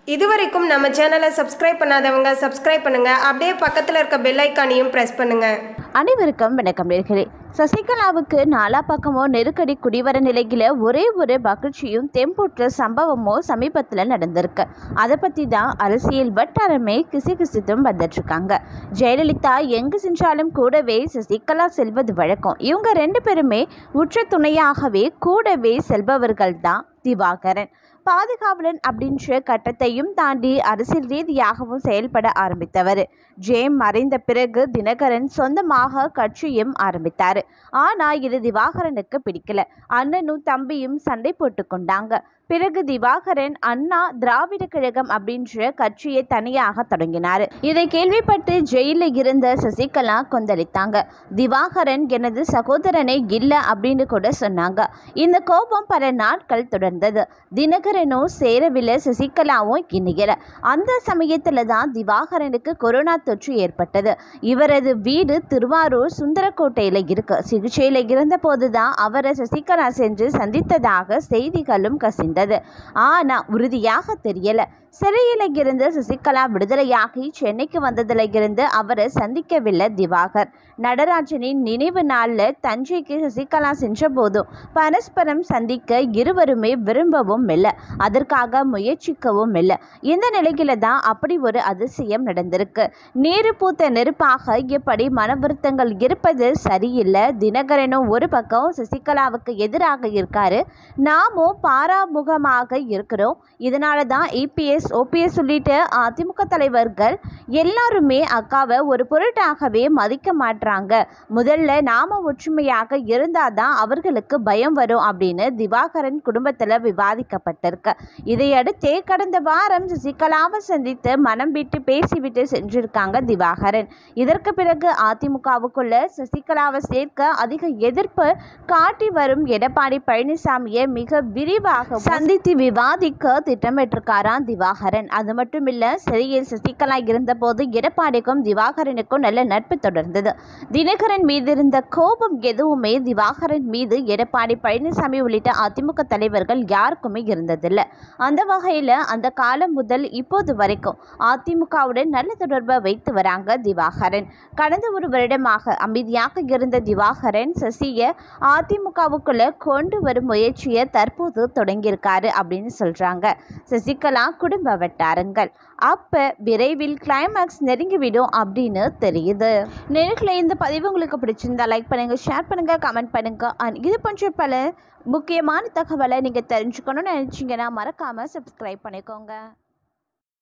இதுவரைக்கும் நம்ம சேனலை சப்ஸ்கிரைப் பண்ணாதவங்க சப்ஸ்கிரைப் பண்ணுங்க அப்படியே பக்கத்தில் இருக்க பெல் ஐக்கானையும் ப்ரெஸ் பண்ணுங்க அனைவருக்கும் வணக்கம் நேர்களே சசிகலாவுக்கு நாலா பக்கமும் நெருக்கடி குடிவர நிலையில் ஒரே ஒரு மகிழ்ச்சியும் தெம்புற்ற சம்பவமும் சமீபத்தில் நடந்திருக்கு அதை பற்றி தான் அரசியல் வட்டாரமே கிசுகிசுத்தும் வந்துட்டுருக்காங்க ஜெயலலிதா எங்கு சென்றாலும் கூடவே சசிகலா செல்வது வழக்கம் இவங்க ரெண்டு பேருமே உற்ற துணையாகவே கூடவே செல்பவர்கள் தான் திவாகரன் பாதுகாவலன் அப்படின்ற கட்டத்தையும் தாண்டி அரசியல் ரீதியாகவும் செயல்பட ஆரம்பித்தவர் ஜேம் மறைந்த பிறகு தினகரன் சொந்தமாக கட்சியும் ஆரம்பித்தார் ஆனால் இது திவாகரனுக்கு பிடிக்கல அண்ணனும் தம்பியும் சண்டை போட்டு கொண்டாங்க பிறகு திவாகரன் அண்ணா திராவிட கழகம் அப்படின்ற கட்சியை தனியாக தொடங்கினார் இதை கேள்விப்பட்டு ஜெயிலில் இருந்த சசிகலா கொந்தளித்தாங்க திவாகரன் எனது சகோதரனை இல்லை அப்படின்னு கூட சொன்னாங்க இந்த கோபம் பல நாட்கள் தொடர்ந்தது தினகரனும் சேரவில்லை சசிகலாவும் இணையல அந்த சமயத்தில் தான் திவாகரனுக்கு கொரோனா தொற்று ஏற்பட்டது இவரது வீடு திருவாரூர் சுந்தரக்கோட்டையில் இருக்கு சிகிச்சையில் இருந்தபோது தான் அவரை சசிகலா சென்று சந்தித்ததாக செய்திகளும் கசிந்தது ஆனால் உறுதியாக தெரியல சிறையில் இருந்து சசிகலா விடுதலையாகி சென்னைக்கு வந்ததில் இருந்து அவரை சந்திக்கவில்லை திவாகர் நடராஜனின் நினைவு நாளில் தஞ்சைக்கு சசிகலா சென்றபோதும் பரஸ்பரம் சந்திக்க இருவருமே விரும்பவும் இல்லை அதற்காக முயற்சிக்கவும் இல்லை இந்த நிலையில தான் அப்படி ஒரு அதிசயம் நடந்திருக்கு நீரு பூத்த நெருப்பாக இப்படி மன வருத்தங்கள் இருப்பது சரியில்லை தினகரனும் ஒரு பக்கம் சசிகலாவுக்கு எதிராக இருக்காரு நாமும் பாராமுகமாக இருக்கிறோம் இதனால தான் இபிஎஸ் ஓபிஎஸ் உள்ளிட்ட அதிமுக தலைவர்கள் எல்லாருமே அக்காவை ஒரு பொருட்டாகவே மதிக்க மாட்றாங்க முதல்ல நாம ஒற்றுமையாக இருந்தால் தான் அவர்களுக்கு பயம் வரும் அப்படின்னு திவாகரன் குடும்பத்தில் விவாதிக்கப்பட்டிருக்கு இதையடுத்தே கடந்த வாரம் சசிகலாவை சந்தித்து மனம் விட்டு பேசிவிட்டு சென்றிருக்காங்க திவாகரன் இதற்கு பிறகு அதிமுகவுக்குள்ள சசிகலாவை சேர்க்க அதிக எதிர்ப்பு காட்டி வரும் எடப்பாடி பழனிசாமியை மிக விரிவாக சந்தித்து விவாதிக்க திட்டமிட்டிருக்காராம் திவாகரன் அது மட்டும் இல்ல சிறையில் சசிகலா இருந்தபோது எடப்பாடிக்கும் திவாகரனுக்கும் நல்ல நட்பு தொடர்ந்தது தினகரன் மீது இருந்த கோபம் எதுவுமே திவாகரன் மீது எடப்பாடி பழனிசாமி உள்ளிட்ட அதிமுக தலைவர்கள் யாருக்குமே இருந்ததில்லை அந்த வகையில் அந்த காலம் முதல் இப்போது வரைக்கும் அதிமுகவுடன் நல்ல தொடர்பை வைத்து வராங்க திவாகரன் கடந்த ஒரு வருடமாக அமைதியாக இருந்த திவாகரன் சசியை அதிமுகவுக்குள்ள கொண்டு வரும் முயற்சியை தற்போது தொடங்கியிருக்காரு அப்படின்னு சொல்றாங்க சசிகலா குடும்ப வட்டாரங்கள் அப்ப விரைவில் கிளைமேக்ஸ் நெருங்கிவிடும் அப்படின்னு தெரியுது நேர்களை இந்த பதிவு உங்களுக்கு பிடிச்சிருந்தா லைக் பண்ணுங்க ஷேர் பண்ணுங்க கமெண்ட் பண்ணுங்க அண்ட் இது போன்ற பல முக்கியமான தகவலை நீங்க தெரிஞ்சுக்கணும்னு நினைச்சீங்கன்னா மறக்காம சப்ஸ்கிரைப் பண்ணிக்கோங்க